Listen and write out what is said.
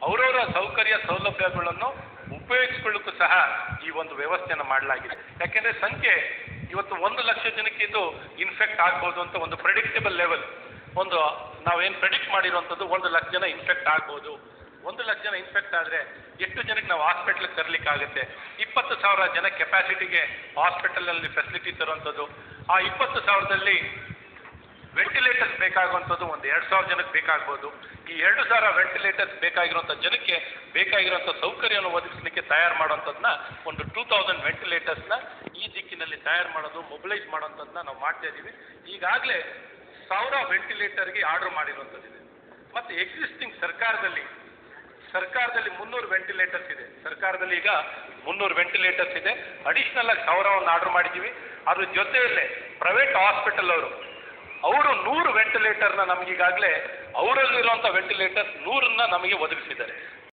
ಅವರವರ ಸೌಕರ್ಯ ಸೌಲಭ್ಯಗಳನ್ನು ಉಪಯೋಗಿಸ್ಕೊಳ್ಳಿಕ್ಕೂ ಸಹ ಈ ಒಂದು ವ್ಯವಸ್ಥೆಯನ್ನು ಮಾಡಲಾಗಿದೆ ಯಾಕೆಂದ್ರೆ ಸಂಖ್ಯೆ ಇವತ್ತು ಒಂದು ಲಕ್ಷ ಜನಕ್ಕೆ ಇದು ಇನ್ಫೆಕ್ಟ್ ಆಗ್ಬೋದು ಅಂತ ಒಂದು ಪ್ರೆಡಿಕ್ಟಬಲ್ ಲೆವೆಲ್ ಒಂದು ನಾವೇನು ಪ್ರೆಡಿಕ್ಟ್ ಮಾಡಿರುವಂಥದ್ದು ಒಂದು ಲಕ್ಷ ಜನ ಇನ್ಫೆಕ್ಟ್ ಆಗ್ಬೋದು ಒಂದು ಲಕ್ಷ ಜನ ಇನ್ಫೆಕ್ಟ್ ಆದರೆ ಎಷ್ಟು ಜನಕ್ಕೆ ನಾವು ಹಾಸ್ಪಿಟ್ಲಿಗೆ ತರಲಿಕ್ಕಾಗುತ್ತೆ ಇಪ್ಪತ್ತು ಸಾವಿರ ಜನ ಕೆಪಾಸಿಟಿಗೆ ಹಾಸ್ಪಿಟಲಲ್ಲಿ ಫೆಸಿಲಿಟಿ ತರುವಂಥದ್ದು ಆ ಇಪ್ಪತ್ತು ಸಾವಿರದಲ್ಲಿ ವೆಂಟಿಲೇಟರ್ಸ್ ಬೇಕಾಗುವಂಥದ್ದು ಒಂದು ಎರಡು ಸಾವಿರ ಜನಕ್ಕೆ ಬೇಕಾಗ್ಬೋದು ಈ ಎರಡು ಸಾವಿರ ವೆಂಟಿಲೇಟರ್ಸ್ ಬೇಕಾಗಿರುವಂಥ ಜನಕ್ಕೆ ಬೇಕಾಗಿರುವಂಥ ಸೌಕರ್ಯವನ್ನು ಒದಗಿಸಲಿಕ್ಕೆ ತಯಾರು ಮಾಡುವಂಥದ್ದನ್ನ ಒಂದು ಟೂ ತೌಸಂಡ್ ವೆಂಟಿಲೇಟರ್ಸ್ನ ಈ ದಿಕ್ಕಿನಲ್ಲಿ ತಯಾರು ಮಾಡೋದು ಮೊಬಿಲೈಸ್ ಮಾಡುವಂಥದ್ದನ್ನ ನಾವು ಮಾಡ್ತಾ ಇದ್ದೀವಿ ಈಗಾಗಲೇ ಸಾವಿರ ವೆಂಟಿಲೇಟರ್ಗೆ ಆರ್ಡರ್ ಮಾಡಿರುವಂಥದ್ದಿದೆ ಮತ್ತು ಎಕ್ಸಿಸ್ಟಿಂಗ್ ಸರ್ಕಾರದಲ್ಲಿ ಸರ್ಕಾರದಲ್ಲಿ ಮುನ್ನೂರು ವೆಂಟಿಲೇಟರ್ಸ್ ಇದೆ ಸರ್ಕಾರದಲ್ಲಿ ಈಗ ಮುನ್ನೂರು ವೆಂಟಿಲೇಟರ್ಸ್ ಇದೆ ಅಡಿಷನಲ್ ಆಗಿ ಸಾವಿರವನ್ನು ಆರ್ಡರ್ ಮಾಡಿದ್ದೀವಿ ಅದ್ರ ಜೊತೆಯಲ್ಲೇ ಪ್ರೈವೇಟ್ ಹಾಸ್ಪಿಟಲ್ ಅವರು ಅವರು ನೂರು ವೆಂಟಿಲೇಟರ್ನ ನಮಗೀಗಾಗಲೇ ಅವರಲ್ಲಿರುವಂಥ ವೆಂಟಿಲೇಟರ್ಸ್ ನೂರನ್ನ ನಮಗೆ ಒದಗಿಸಿದ್ದಾರೆ